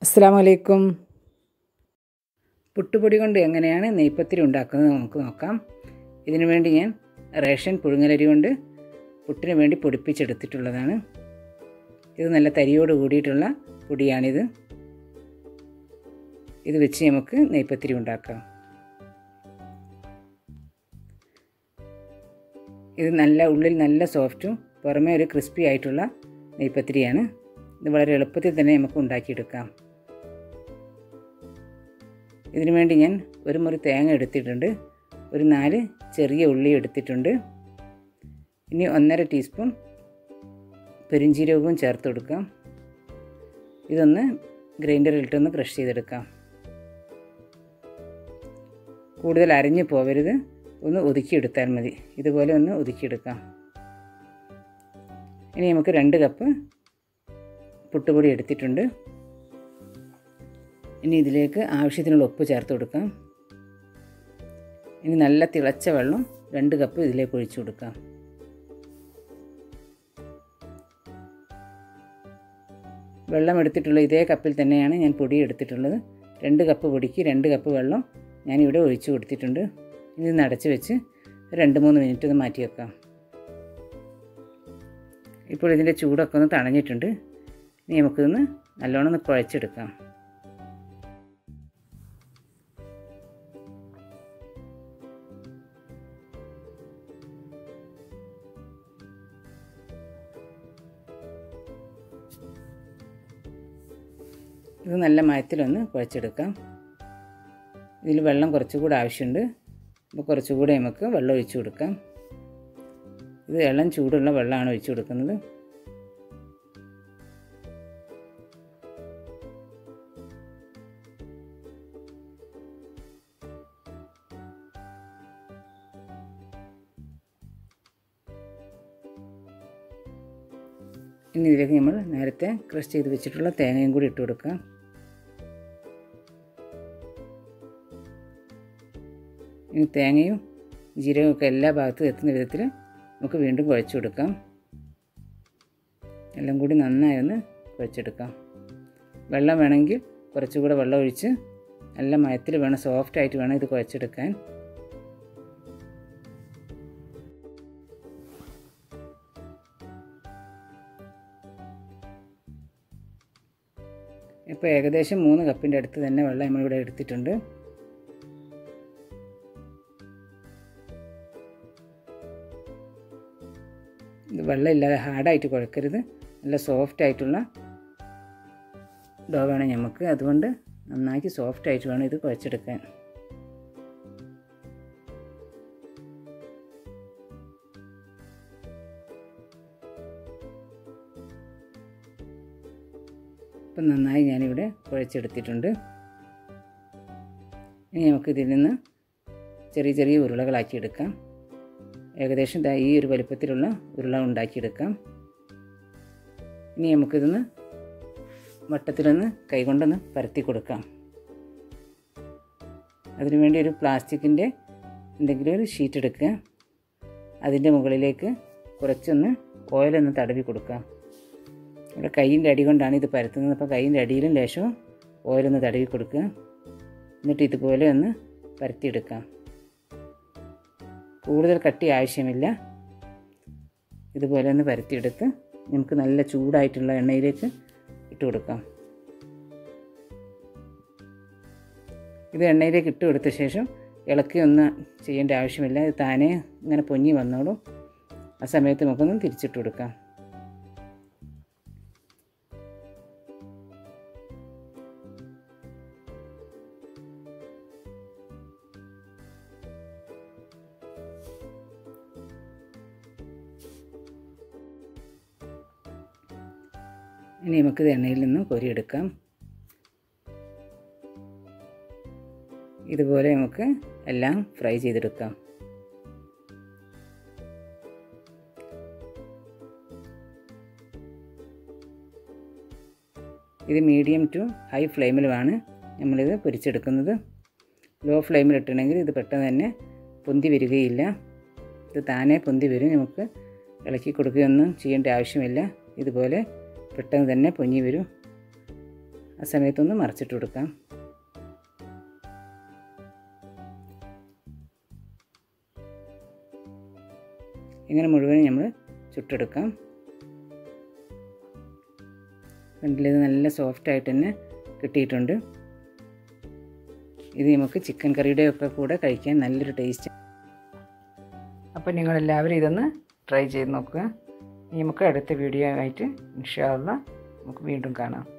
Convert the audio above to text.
അസ്സാം വലൈക്കും പുട്ടുപൊടി കൊണ്ട് എങ്ങനെയാണ് നെയ്പ്പത്തിരി ഉണ്ടാക്കുന്നത് നമുക്ക് നോക്കാം ഇതിനു വേണ്ടി ഞാൻ റേഷൻ പുഴുങ്ങലരി കൊണ്ട് പുട്ടിന് വേണ്ടി പൊടിപ്പിച്ചെടുത്തിട്ടുള്ളതാണ് ഇത് നല്ല തരിയോട് കൂടിയിട്ടുള്ള പൊടിയാണിത് ഇത് വെച്ച് നമുക്ക് നെയ്പ്പത്തിരി ഉണ്ടാക്കാം ഇത് നല്ല ഉള്ളിൽ നല്ല സോഫ്റ്റും പുറമേ ഒരു ക്രിസ്പി ആയിട്ടുള്ള നെയ്പ്പത്തിരിയാണ് ഇത് വളരെ എളുപ്പത്തിൽ തന്നെ നമുക്ക് ഉണ്ടാക്കിയെടുക്കാം ഇതിനു വേണ്ടി ഞാൻ ഒരു മുറി തേങ്ങ എടുത്തിട്ടുണ്ട് ഒരു നാല് ചെറിയ ഉള്ളി എടുത്തിട്ടുണ്ട് ഇനി ഒന്നര ടീസ്പൂൺ പെരിഞ്ചീരകവും ചേർത്ത് കൊടുക്കാം ഇതൊന്ന് ഗ്രൈൻഡറിലിട്ടൊന്ന് ക്രഷ് ചെയ്തെടുക്കാം കൂടുതൽ അരഞ്ഞു പോവരുത് ഒന്ന് ഒതുക്കിയെടുത്താൽ മതി ഇതുപോലെ ഒന്ന് ഒതുക്കിയെടുക്കാം ഇനി നമുക്ക് രണ്ട് കപ്പ് പുട്ടുപൊടി എടുത്തിട്ടുണ്ട് ഇനി ഇതിലേക്ക് ആവശ്യത്തിനുള്ള ഉപ്പ് ചേർത്ത് കൊടുക്കാം ഇനി നല്ല തിളച്ച വെള്ളം രണ്ട് കപ്പ് ഇതിലേക്ക് ഒഴിച്ചു കൊടുക്കാം വെള്ളം എടുത്തിട്ടുള്ള ഇതേ കപ്പിൽ തന്നെയാണ് ഞാൻ പൊടി എടുത്തിട്ടുള്ളത് രണ്ട് കപ്പ് പൊടിക്ക് രണ്ട് കപ്പ് വെള്ളം ഞാനിവിടെ ഒഴിച്ചു കൊടുത്തിട്ടുണ്ട് ഇനി ഇത് അടച്ച് വെച്ച് രണ്ട് മൂന്ന് മിനിറ്റ് ഒന്ന് മാറ്റി വെക്കാം ഇപ്പോൾ ഇതിൻ്റെ ചൂടൊക്കെ ഒന്ന് തണഞ്ഞിട്ടുണ്ട് ഇനി നമുക്കിതൊന്ന് നല്ലോണം ഒന്ന് കുഴച്ചെടുക്കാം ഇത് നല്ല മയത്തിലൊന്ന് കുഴച്ചെടുക്കാം ഇതിൽ വെള്ളം കുറച്ചുകൂടെ ആവശ്യമുണ്ട് അപ്പോൾ കുറച്ചുകൂടെ നമുക്ക് വെള്ളം ഒഴിച്ചു കൊടുക്കാം ഇത് ഇളം ചൂടുള്ള വെള്ളമാണ് ഒഴിച്ചു കൊടുക്കുന്നത് ഇനി ഇതിലേക്ക് നമ്മൾ നേരത്തെ ക്രഷ് ചെയ്ത് വെച്ചിട്ടുള്ള തേങ്ങയും കൂടി ഇട്ട് കൊടുക്കാം ഇനി തേങ്ങയും ജീരകവും ഒക്കെ എല്ലാ ഭാഗത്തും എത്തുന്ന വിധത്തിൽ നമുക്ക് വീണ്ടും കുഴച്ച് കൊടുക്കാം എല്ലാം കൂടി നന്നായി ഒന്ന് കുഴച്ചെടുക്കാം വെള്ളം വേണമെങ്കിൽ കുറച്ചുകൂടെ വെള്ളം ഒഴിച്ച് നല്ല മയത്തിൽ വേണം സോഫ്റ്റ് ആയിട്ട് വേണം ഇത് കുഴച്ചെടുക്കാൻ ഇപ്പോൾ ഏകദേശം മൂന്ന് കപ്പിൻ്റെ അടുത്ത് തന്നെ വെള്ളം നമ്മളിവിടെ എടുത്തിട്ടുണ്ട് ഇത് വെള്ളം ഇല്ലാതെ ഹാർഡായിട്ട് കുഴക്കരുത് നല്ല സോഫ്റ്റ് ആയിട്ടുള്ള ഡോ വേണം നമുക്ക് അതുകൊണ്ട് നന്നാക്കി സോഫ്റ്റ് ആയിട്ട് വേണം ഇത് കുഴച്ചെടുക്കാൻ ഇപ്പം നന്നായി ഞാനിവിടെ കുഴച്ചെടുത്തിട്ടുണ്ട് ഇനി നമുക്ക് ഇതിൽ നിന്ന് ചെറിയ ചെറിയ ഉരുളകളാക്കി എടുക്കാം ഏകദേശം ഈ ഒരു വലുപ്പത്തിലുള്ള ഉരുള ഉണ്ടാക്കിയെടുക്കാം ഇനി നമുക്കിതൊന്ന് വട്ടത്തിലൊന്ന് കൈകൊണ്ടൊന്ന് പരത്തി കൊടുക്കാം അതിനുവേണ്ടി ഒരു പ്ലാസ്റ്റിക്കിൻ്റെ എന്തെങ്കിലും ഒരു ഷീറ്റ് എടുക്കുക അതിൻ്റെ മുകളിലേക്ക് കുറച്ചൊന്ന് ഓയിലൊന്ന് തടവി കൊടുക്കാം ഇവിടെ കൈയിൻ്റെ അടി കൊണ്ടാണ് ഇത് പരത്തുന്നത് അപ്പോൾ കൈയിൻ്റെ അടിയിലും ലേശവും ഓയിലൊന്ന് തടവി കൊടുക്കുക എന്നിട്ട് ഇതുപോലെ ഒന്ന് പരത്തിയെടുക്കാം കൂടുതൽ കട്ടി ആവശ്യമില്ല ഇതുപോലെ ഒന്ന് പരത്തിയെടുത്ത് നമുക്ക് നല്ല ചൂടായിട്ടുള്ള എണ്ണയിലേക്ക് ഇട്ട് കൊടുക്കാം ഇത് എണ്ണയിലേക്ക് ഇട്ട് കൊടുത്ത ശേഷം ഇളക്കി ഒന്ന് ചെയ്യേണ്ട ആവശ്യമില്ല ഇത് താനേ ഇങ്ങനെ പൊങ്ങി വന്നോളും ആ സമയത്ത് നമുക്കൊന്ന് തിരിച്ചിട്ട് കൊടുക്കാം ഇനി നമുക്കിത് എണ്ണയിൽ നിന്ന് കോരിയെടുക്കാം ഇതുപോലെ നമുക്ക് എല്ലാം ഫ്രൈ ചെയ്തെടുക്കാം ഇത് മീഡിയം ടു ഹൈ ഫ്ലെയിമിലുമാണ് നമ്മളിത് പൊരിച്ചെടുക്കുന്നത് ലോ ഫ്ലെയിമിൽ ഇട്ടണമെങ്കിൽ ഇത് പെട്ടെന്ന് തന്നെ പൊന്തി വരികയില്ല ഇത് താനേ പൊന്തി വരും നമുക്ക് ഇളക്കി കൊടുക്കുകയൊന്നും ചെയ്യേണ്ട ആവശ്യമില്ല ഇതുപോലെ പെട്ടെന്ന് തന്നെ പൊങ്ങി വരും ആ ആ സമയത്തൊന്ന് മറിച്ചിട്ട് കൊടുക്കാം ഇങ്ങനെ മുഴുവനും നമ്മൾ ചുട്ടെടുക്കാം കണ്ടില്ല നല്ല സോഫ്റ്റ് ആയിട്ട് തന്നെ കിട്ടിയിട്ടുണ്ട് ഇത് നമുക്ക് ചിക്കൻ കറിയുടെ ഒക്കെ കൂടെ കഴിക്കാൻ നല്ലൊരു ടേസ്റ്റ് അപ്പോൾ നിങ്ങളെല്ലാവരും ഇതൊന്ന് ട്രൈ ചെയ്ത് നോക്കുക ഇനി നമുക്ക് അടുത്ത വീഡിയോ ആയിട്ട് ഇൻഷാല്ല നമുക്ക് വീണ്ടും കാണാം